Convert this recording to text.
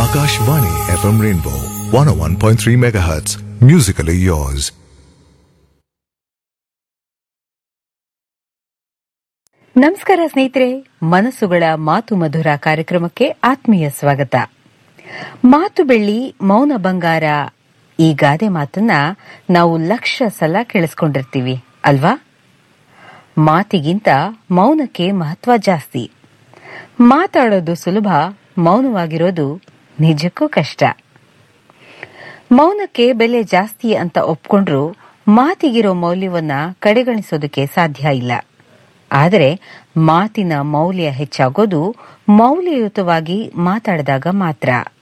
Akashvani FM Rainbow 101.3 MHz. Musically yours. ನಮಸ್ಕಾರ ಸ್ನೇಹಿತರೆ ಮನಸ್ಸುಗಳ ಮಾತು ಮಧುರ ಕಾರ್ಯಕ್ರಮಕ್ಕೆ ಆತ್ಮೀಯ ಸ್ವಾಗತ ಮಾತು ಬೆಳ್ಳಿ ಮೌನ ಬಂಗಾರ ಈ ಗಾದೆ ಮಾತನ್ನ ನಾವು ಲಕ್ಷ ಸಲ ಕೇಳಿಸ್ಕೊಂಡಿರ್ತೀವಿ ಅಲ್ವಾ ಮಾತಿಗಿಂತ ಮೌನಕ್ಕೆ ಮಹತ್ವ ಜಾಸ್ತಿ ಮಾತಾಡೋದು ಸುಲಭ ಮೌನವಾಗಿರೋದು ನಿಜಕ್ಕೂ ಕಷ್ಟ ಮೌನಕ್ಕೆ ಬೆಲೆ ಜಾಸ್ತಿ ಅಂತ ಒಪ್ಕೊಂಡ್ರು ಮಾತಿಗಿರೋ ಮೌಲ್ಯವನ್ನ ಕಡೆಗಣಿಸೋದಕ್ಕೆ ಸಾಧ್ಯ ಇಲ್ಲ ಆದರೆ ಮಾತಿನ ಮೌಲ್ಯ ಹೆಚ್ಚಾಗೋದು ಮೌಲ್ಯಯುತವಾಗಿ ಮಾತಾಡಿದಾಗ ಮಾತ್ರ